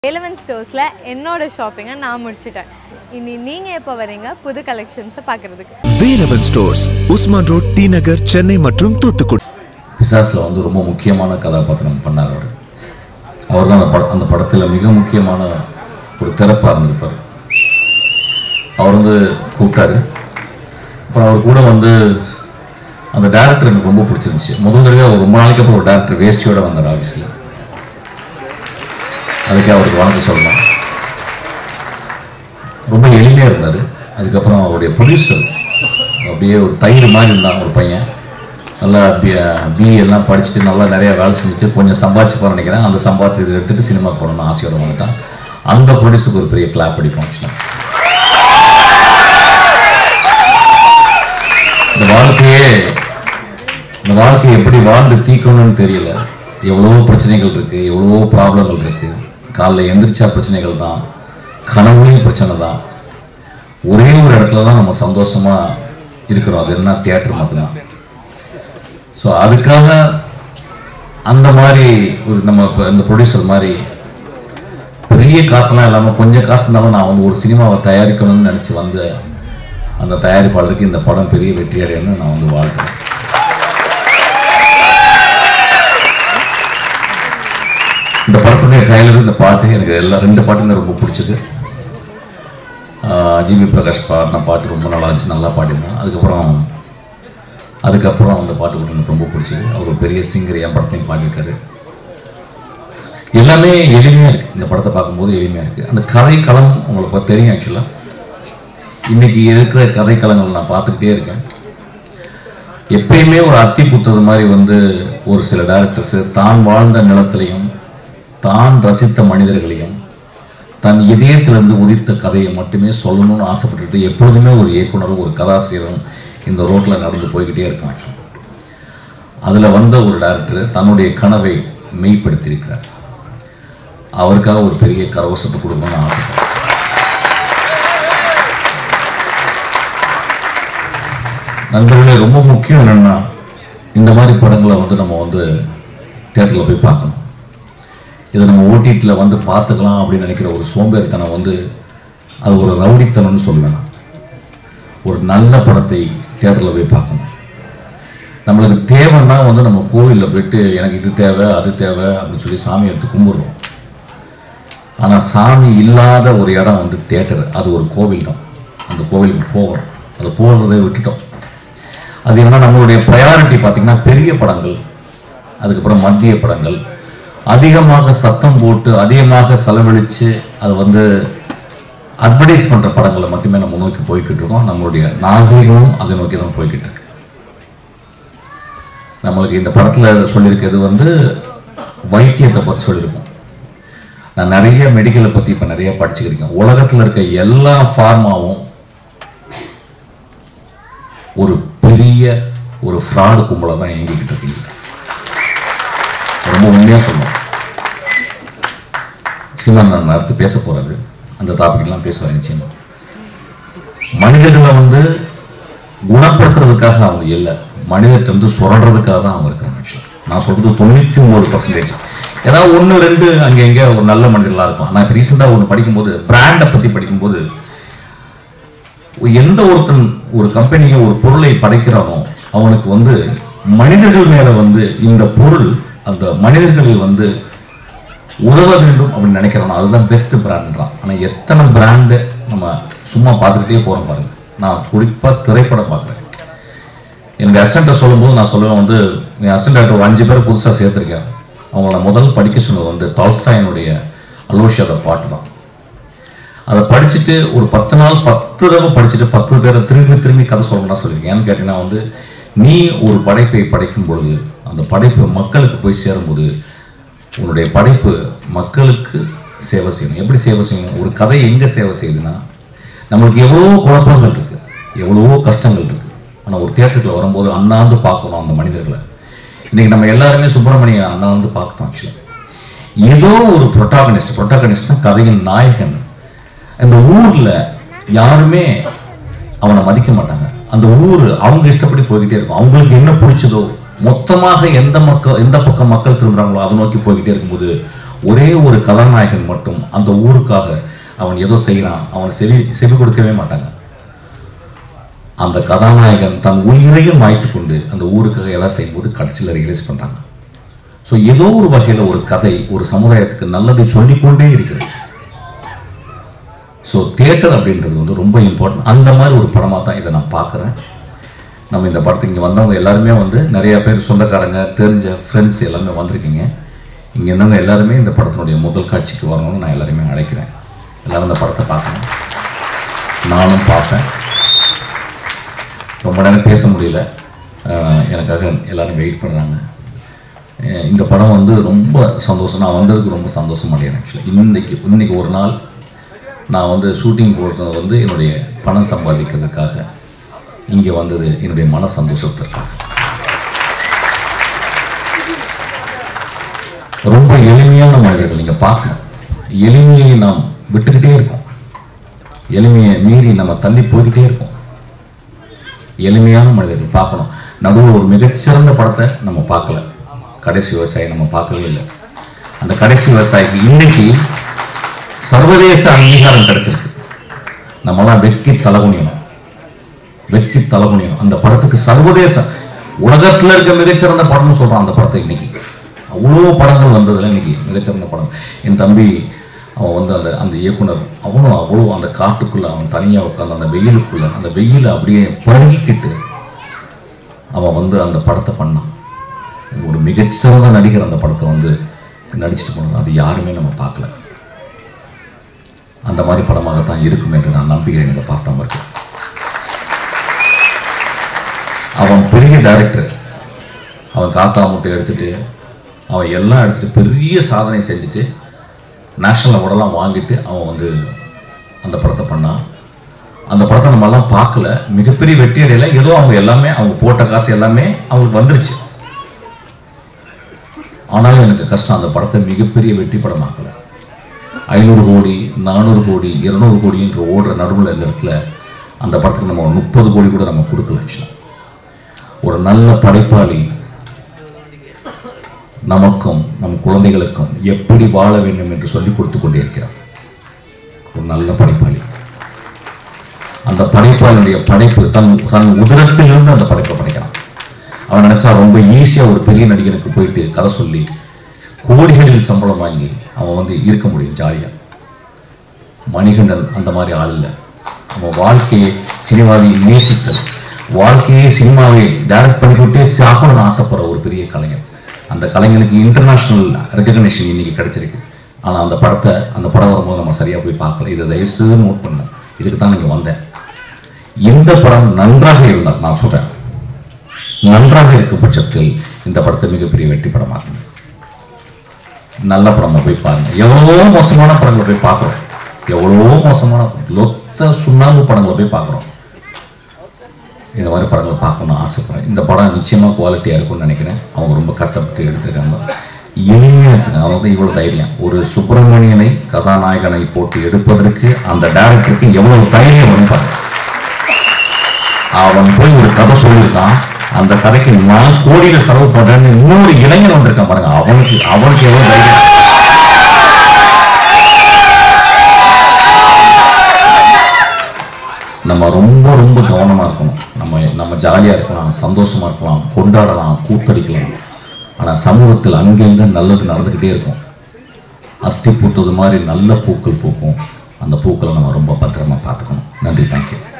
Eleven ஸ்டோர்ஸில் என்னோட ஷாப்பிங்கை நான் முடிச்சிட்டேன் இனி நீங்கள் எப்போ வரீங்க புது கலெக்ஷன்ஸை பார்க்குறதுக்கு Velavan stores Usman road T Nagar Chennai மற்றும் தூத்துக்குடி பிசாஸில் வந்து ரொம்ப முக்கியமான கதாபாத்திரம் பண்ணார் அவர் அவர் தான் அந்த பட அந்த படத்தில் மிக முக்கியமான ஒரு திறப்பாக இருந்திருப்பார் அவர் வந்து கூப்பிட்டாரு அப்புறம் அவர் கூட வந்து அந்த டேரக்டர் எனக்கு ரொம்ப பிடிச்சிருந்துச்சு முதல் தடவை அவர் ரொம்ப நாளைக்கு அப்புறம் ஒரு டேரக்டர் வேஸ்டியோட வந்தார் ஆஃபீஸில் அதுக்கு அவருக்கு வணக்கம் சொல்லணும் ரொம்ப எளிமையாக இருந்தார் அதுக்கப்புறம் அவருடைய ப்ரொடியூசர் அப்படியே ஒரு தயிர் மாதிரி இருந்தான் ஒரு பையன் நல்லா பிஏ எல்லாம் படிச்சுட்டு நல்லா நிறைய வேலை செஞ்சுட்டு கொஞ்சம் சம்பாதிச்சு போகிறேன் நினைக்கிறேன் அந்த சம்பாதித்து எடுத்துட்டு சினிமா போகணும்னு ஆசையோட வந்துட்டான் அந்த ப்ரொடியூசருக்கு ஒரு பெரிய கிளாப் அடிப்போம் ஆக்சுவலாக இந்த வாழ்க்கையே இந்த வாழ்க்கையை எப்படி வாழ்ந்து தீக்கணும்னு தெரியல எவ்வளவோ பிரச்சனைகள் இருக்கு எவ்வளவோ ப்ராப்ளங்கள் இருக்கு காலைல எந்திரிச்சா பிரச்சனைகள் தான் கனவுலையும் பிரச்சனை தான் ஒரே ஒரு இடத்துல தான் நம்ம சந்தோஷமா இருக்கிறோம் அது என்ன தியேட்டர் மட்டும்தான் ஸோ அதுக்காக அந்த மாதிரி ஒரு நம்ம இப்போ இந்த ப்ரொடியூசர் மாதிரி பெரிய காசுலாம் இல்லாமல் கொஞ்சம் காசு இருந்தாலும் நான் வந்து ஒரு சினிமாவை தயாரிக்கணும்னு நினச்சி வந்த அந்த தயாரிப்பாளருக்கு இந்த படம் பெரிய வெற்றி அடையணும்னு நான் வந்து வாழ்க்கிறேன் இந்த படத்துடைய ட்ரைலர் இந்த பாட்டு எனக்கு எல்லா ரெண்டு பாட்டுமே ரொம்ப பிடிச்சது ஜிவி பிரகாஷ் பாடின பாட்டு ரொம்ப நல்லா இருந்துச்சு நல்லா பாடினேன் அதுக்கப்புறம் அதுக்கப்புறம் அந்த பாட்டு கூட எனக்கு ரொம்ப பிடிச்சது அவர் ஒரு பெரிய சிங்கர் என் படத்தையும் பாடியிருக்காரு எல்லாமே எளிமையாக இருக்குது இந்த படத்தை பார்க்கும்போது எளிமையாக இருக்குது அந்த கதை களம் உங்களுக்கு இப்ப தெரியும் ஆக்சுவலாக இன்னைக்கு இருக்கிற கதை களங்கள் நான் பார்த்துக்கிட்டே இருக்கேன் எப்பயுமே ஒரு அத்தி புத்தது மாதிரி வந்து ஒரு சில டேரக்டர்ஸ் தான் வாழ்ந்த நிலத்திலையும் தான் ரசித்த மனிதர்களையும் தன் இதயத்திலிருந்து உதித்த கதையை மட்டுமே சொல்லணும்னு ஆசைப்பட்டுட்டு எப்பொழுதுமே ஒரு இயக்குனரும் ஒரு கதாசிரியரும் இந்த ரோட்டில் நடந்து போய்கிட்டே இருக்கான் அதில் வந்த ஒரு டேரக்டர் தன்னுடைய கனவை மெய்ப்படுத்தியிருக்கிறார் அவருக்காக ஒரு பெரிய கரவசத்தை கொடுக்கணும்னு ஆசைப்படுறேன் நண்பர்களே ரொம்ப முக்கியம் என்னன்னா இந்த மாதிரி படங்களை வந்து நம்ம வந்து தேட்டரில் போய் பார்க்கணும் இதை நம்ம ஓடிடியில் வந்து பார்த்துக்கலாம் அப்படின்னு நினைக்கிற ஒரு சோம்பேறித்தனம் வந்து அது ஒரு ரவுடித்தனம்னு சொல்லுவேன் நான். ஒரு நல்ல படத்தை தேட்டரில் போய் பார்க்கணும் நம்மளுக்கு தேவைன்னா வந்து நம்ம கோவிலில் போயிட்டு எனக்கு இது தேவை அது தேவை அப்படின்னு சொல்லி சாமி எடுத்து கும்பிடுறோம் ஆனால் சாமி இல்லாத ஒரு இடம் வந்து தேட்டர் அது ஒரு கோவில் தான் அந்த கோவிலுக்கு போகிறோம் அது போகிறதை விட்டுட்டோம் அது என்னன்னா நம்மளுடைய ப்ரையாரிட்டி பார்த்தீங்கன்னா பெரிய படங்கள் அதுக்கப்புறம் மத்திய படங்கள் அதிகமாக சத்தம் போட்டு அதிகமாக செலவழித்து அது வந்து அட்வர்டைஸ் பண்ணுற படங்களை மட்டுமே நம்ம நோக்கி போய்கிட்டு இருக்கோம் நம்மளுடைய நாகரிகமும் அதை நோக்கி தான் போய்கிட்டு இருக்கு நம்மளுக்கு இந்த படத்தில் சொல்லியிருக்கிறது வந்து வைத்தியத்தை பற்றி சொல்லியிருக்கோம் நான் நிறைய மெடிக்கலை பற்றி இப்போ நிறைய படிச்சுக்கிருக்கேன் உலகத்தில் இருக்க எல்லா ஃபார்மாவும் ஒரு பெரிய ஒரு ஃப்ராடு கும்பலை தான் இயங்கிக்கிட்டு இருக்கீங்க ரொம்ப உண்மையாக சொல்லணும் சிவன் நான் அடுத்து பேச போறாரு அந்த டாபிக்லாம் பேசுவார் நிச்சயமா மனிதர்களை வந்து குணப்படுத்துறதுக்காக அவங்க இல்லை மனிதர்கிட்ட வந்து சுரண்டுறதுக்காக தான் அவங்க இருக்காங்க actually. நான் சொல்றது தொண்ணூற்றி ஒன்பது பர்சன்டேஜ் ஏதாவது ஒன்று ரெண்டு அங்கே எங்கே ஒரு நல்ல மனிதர்களாக இருக்கும் நான் இப்போ ரீசெண்டாக ஒன்று படிக்கும்போது பிராண்டை பற்றி படிக்கும்போது எந்த ஒருத்தன் ஒரு கம்பெனியை ஒரு பொருளை படைக்கிறானோ அவனுக்கு வந்து மனிதர்கள் மேல வந்து இந்த பொருள் அந்த மனிதர்களில் வந்து உதவ வேண்டும் அப்படின்னு நினைக்கிறானோ அதுதான் பெஸ்ட் பிராண்ட்றான் ஆனா எத்தனை பிராண்டு நம்ம சும்மா பார்த்துக்கிட்டே போறோம் பாருங்க நான் குறிப்பா திரைப்படம் பார்க்குறேன் எனக்கு அசிஸ்டண்ட்டை சொல்லும்போது நான் சொல்லுவேன் வந்து என் அசிஸ்டன்ட் ஒரு அஞ்சு பேர் புதுசாக சேர்த்துருக்கேன் அவங்கள முதல் படிக்க சொன்னது வந்து டால்ஸ்டாயினுடைய அலோஷியாத பாட்டு தான் அதை படிச்சுட்டு ஒரு பத்து நாள் பத்து தடவை படிச்சுட்டு பத்து பேரை திரும்பி திரும்பி கதை சொல்லணும்னா சொல்லியிருக்கேன் ஏன்னு கேட்டீங்கன்னா வந்து நீ ஒரு படைப்பை படைக்கும் பொழுது அந்த படைப்பு மக்களுக்கு போய் சேரும்போது உன்னுடைய படைப்பு மக்களுக்கு சேவை செய்யணும் எப்படி சேவை செய்யணும் ஒரு கதை எங்கே சேவை செய்யுதுன்னா நம்மளுக்கு எவ்வளவோ குழப்பங்கள் இருக்கு எவ்வளவோ கஷ்டங்கள் இருக்கு ஆனால் ஒரு தியேட்டருக்குள்ள வரும்போது அண்ணாந்து பார்க்கணும் அந்த மனிதர்களை இன்னைக்கு நம்ம எல்லாருமே சுப்பிரமணிய அண்ணாந்து பார்க்கணும் ஆக்சுவலாக ஏதோ ஒரு ப்ரொட்டாகனிஸ்ட் ப்ரொட்டாகனிஸ்ட் தான் கதையின் நாயகன் அந்த ஊர்ல யாருமே அவனை மதிக்க மாட்டாங்க அந்த ஊர் அவங்க இஷ்டப்படி போய்கிட்டே இருக்கும் அவங்களுக்கு என்ன பிடிச்சதோ மொத்தமாக எந்த மக்கள் எந்த பக்கம் மக்கள் திரும்புறாங்களோ அதை நோக்கி போய்கிட்டே இருக்கும்போது ஒரே ஒரு கதாநாயகன் மட்டும் அந்த ஊருக்காக அவன் ஏதோ செய்கிறான் அவன் செவி செவி கொடுக்கவே மாட்டாங்க அந்த கதாநாயகன் தன் உயிரையும் மாய்த்து கொண்டு அந்த ஊருக்காக எதாவது செய்யும்போது கடைசியில் ரியலைஸ் பண்றாங்க ஸோ ஏதோ ஒரு வகையில் ஒரு கதை ஒரு சமுதாயத்துக்கு நல்லதை சொல்லிக்கொண்டே இருக்கிறது ஸோ தியேட்டர் அப்படின்றது வந்து ரொம்ப இம்பார்ட்டன்ட் அந்த மாதிரி ஒரு படமாக தான் இதை நான் பார்க்குறேன் நம்ம இந்த படத்துக்கு இங்கே வந்தவங்க எல்லாருமே வந்து நிறைய பேர் சொந்தக்காரங்க தெரிஞ்ச ஃப்ரெண்ட்ஸ் எல்லாமே வந்திருக்கீங்க இங்கே இருந்தவங்க எல்லாருமே இந்த படத்தினுடைய முதல் காட்சிக்கு வரணும்னு நான் எல்லாருமே அழைக்கிறேன் எல்லாரும் இந்த படத்தை பார்க்கணும் நானும் பார்த்தேன் ரொம்ப நேரம் பேச முடியல அஹ் எனக்காக எல்லாரும் வெயிட் பண்ணுறாங்க இந்த படம் வந்து ரொம்ப சந்தோஷம் நான் வந்ததுக்கு ரொம்ப சந்தோஷம் அடைகிறேன் ஆக்சுவலி இன்னைக்கு இன்னைக்கு ஒரு நாள் நான் வந்து ஷூட்டிங் போடுறது வந்து என்னுடைய பணம் சம்பாதிக்கிறதுக்காக இங்கே வந்தது என்னுடைய மன சந்தோஷத்திற்காக ரொம்ப எளிமையான மனிதர்கள் நீங்கள் பார்க்கணும் எளிமையை நாம் விட்டுக்கிட்டே இருக்கோம் எளிமையை மீறி நம்ம தள்ளி போய்கிட்டே இருக்கோம் எளிமையான மனிதர்கள் பார்க்கணும் நடுவில் ஒரு மிகச்சிறந்த படத்தை நம்ம பார்க்கல கடைசி விவசாயி நம்ம பார்க்கவே இல்லை அந்த கடைசி விவசாயிக்கு இன்னைக்கு சர்வதேச அங்கீகாரம் கிடைச்சிருக்கு நம்மளாம் வெட்கி தலகுனியணும் வெட்கி தலகுனியணும் அந்த படத்துக்கு சர்வதேச உலகத்துல இருக்க மிகச்சிறந்த படம்னு சொல்றான் அந்த படத்தை இன்னைக்கு அவ்வளோ படங்கள் வந்ததுல இன்னைக்கு மிகச்சிறந்த படம் என் தம்பி அவன் வந்து அந்த அந்த இயக்குனர் அவனும் அவ்வளோ அந்த காட்டுக்குள்ள அவன் தனியாக உட்காந்து அந்த வெயிலுக்குள்ள அந்த வெயிலை அப்படியே பழகிக்கிட்டு அவன் வந்து அந்த படத்தை பண்ணான் ஒரு மிகச்சிறந்த நடிகர் அந்த படத்தை வந்து நடிச்சுட்டு போனார் அது யாருமே நம்ம பார்க்கல அந்த மாதிரி படமாகத்தான் இருக்கும் என்று நான் நம்புகிறேன் இதை பார்த்தா இருக்கு அவன் பெரிய டைரக்டர் அவன் காத்தா மூட்டை எடுத்துட்டு அவன் எல்லாம் எடுத்துட்டு பெரிய சாதனை செஞ்சுட்டு நேஷனல் அவார்டெல்லாம் வாங்கிட்டு அவன் வந்து அந்த படத்தை பண்ணான் அந்த படத்தை நம்மலாம் பார்க்கல மிகப்பெரிய வெற்றி அடையல ஏதோ அவங்க எல்லாமே அவங்க போட்ட காசு எல்லாமே அவங்களுக்கு வந்துருச்சு ஆனாலும் எனக்கு கஷ்டம் அந்த படத்தை மிகப்பெரிய வெற்றி படமாக்கல ஐநூறு கோடி நானூறு கோடி இருநூறு கோடி என்று ஓடுற நடுவில் இந்த இடத்துல அந்த படத்துக்கு நம்ம முப்பது கோடி கூட நம்ம கொடுக்கல ஆக்சுவலாக ஒரு நல்ல படைப்பாளி நமக்கும் நம் குழந்தைகளுக்கும் எப்படி வாழ வேண்டும் என்று சொல்லிக் கொடுத்து கொண்டே இருக்கிறார் ஒரு நல்ல படைப்பாளி அந்த படைப்பாளியுடைய படைப்பு தன் தன் உதரத்திலிருந்து அந்த படைப்பை படைக்கிறான் அவன் நினைச்சா ரொம்ப ஈஸியா ஒரு பெரிய நடிகனுக்கு போயிட்டு கதை சொல்லி கோடிகளில் சம்பளம் வாங்கி அவன் வந்து இருக்க முடியும் ஜாலியா மணிகண்டன் அந்த மாதிரி ஆள் இல்லை அவன் வாழ்க்கையை சினிமாவை நேசித்தல் வாழ்க்கையை சினிமாவை டைரக்ட் பண்ணிக்கிட்டே சாகணும்னு ஆசைப்படுற ஒரு பெரிய கலைஞர் அந்த கலைஞனுக்கு இன்டர்நேஷனல் ரெகக்னேஷன் இன்னைக்கு கிடைச்சிருக்கு ஆனா அந்த படத்தை அந்த படம் வரும்போது நம்ம சரியா போய் பார்க்கல இதை தயவு செய்து நோட் பண்ண இதுக்கு தான் நீங்க வந்தேன் இந்த படம் நன்றாக இருந்தால் நான் சொல்றேன் நன்றாக இருக்கும் பட்சத்தில் இந்த படத்தை மிகப்பெரிய வெற்றி படமாக்கும் நல்ல படமா போய் பாருங்க எவ்வளவோ மோசமான படங்களை போய் பார்க்குறோம் எவ்வளவோ மோசமான லொத்த சுண்ணாம்பு படங்களை போய் பார்க்குறோம் இந்த மாதிரி படங்களை பார்க்கணும்னு ஆசைப்படுறேன் இந்த படம் நிச்சயமா குவாலிட்டியா இருக்கும்னு நினைக்கிறேன் அவங்க ரொம்ப கஷ்டப்பட்டு எடுத்திருக்காங்க எளிமையா வச்சுங்க அவங்க வந்து இவ்வளவு தைரியம் ஒரு சுப்பிரமணியனை கதாநாயகனை போட்டு எடுப்பதற்கு அந்த டைரக்டருக்கு எவ்வளவு தைரியம் வரும் பாருங்க அவன் போய் ஒரு கதை சொல்லியிருக்கான் அந்த கதைக்கு நான் கோடியில செலவு பண்றேன்னு இன்னொரு இளைஞன் வந்திருக்கான் பாருங்க அவனுக்கு அவனுக்கு எவ்வளவு தைரியம் நம்ம ரொம்ப ரொம்ப கவனமா இருக்கணும் நம்ம நம்ம ஜாலியா இருக்கலாம் சந்தோஷமா இருக்கலாம் கொண்டாடலாம் கூத்தடிக்கலாம் ஆனா சமூகத்தில் அங்கங்க நல்லது நடந்துக்கிட்டே இருக்கும் அத்தி பூத்தது மாதிரி நல்ல பூக்கள் பூக்கும் அந்த பூக்களை நம்ம ரொம்ப பத்திரமா பார்த்துக்கணும் நன்றி தேங்க்யூ